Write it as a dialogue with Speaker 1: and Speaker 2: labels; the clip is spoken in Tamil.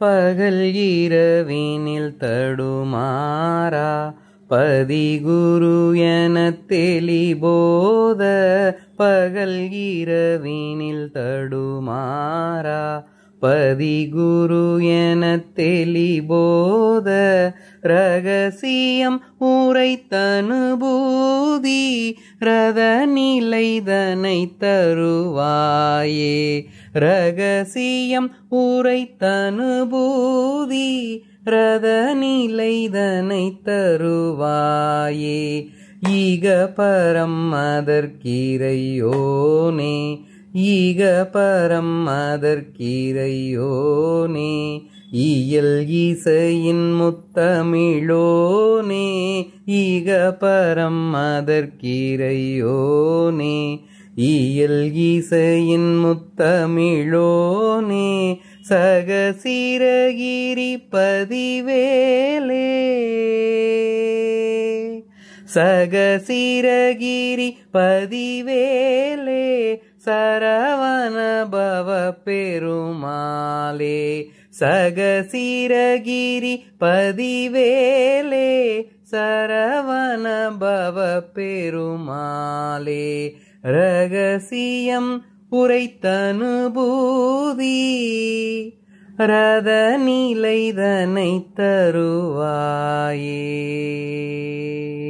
Speaker 1: பகல் இரவினில் தடுமாறா பதிகுரு என தெளிபோத பகல் இரவினில் தடுமாறா பதிகுரு என தெளிபோத ரகசியம் உரைத்தனுபூதி ரத நிலைதனை தருவாயே ரகசியம் உரைத்தனுபூதி ரத நிலைதனை தருவாயே ஈக பரம் அதற்கிரையோனே ஈக பரம் அதற்கிரையோனே இயல் இசையின் முத்தமிழோனே ஈக பரம் அதற்கிரையோனே இயல் இசையின் முத்தமிழோனே சகசிரகிரி பதிவேலே சகசிரகிரி பதிவேலே சரவண பவ பெருமாளே சகசிரகிரி பதிவேலே சரவண பவ பெருமாளே ரகசியம் உரைத்தனுபூதி ரத நிலைதனை தருவாயே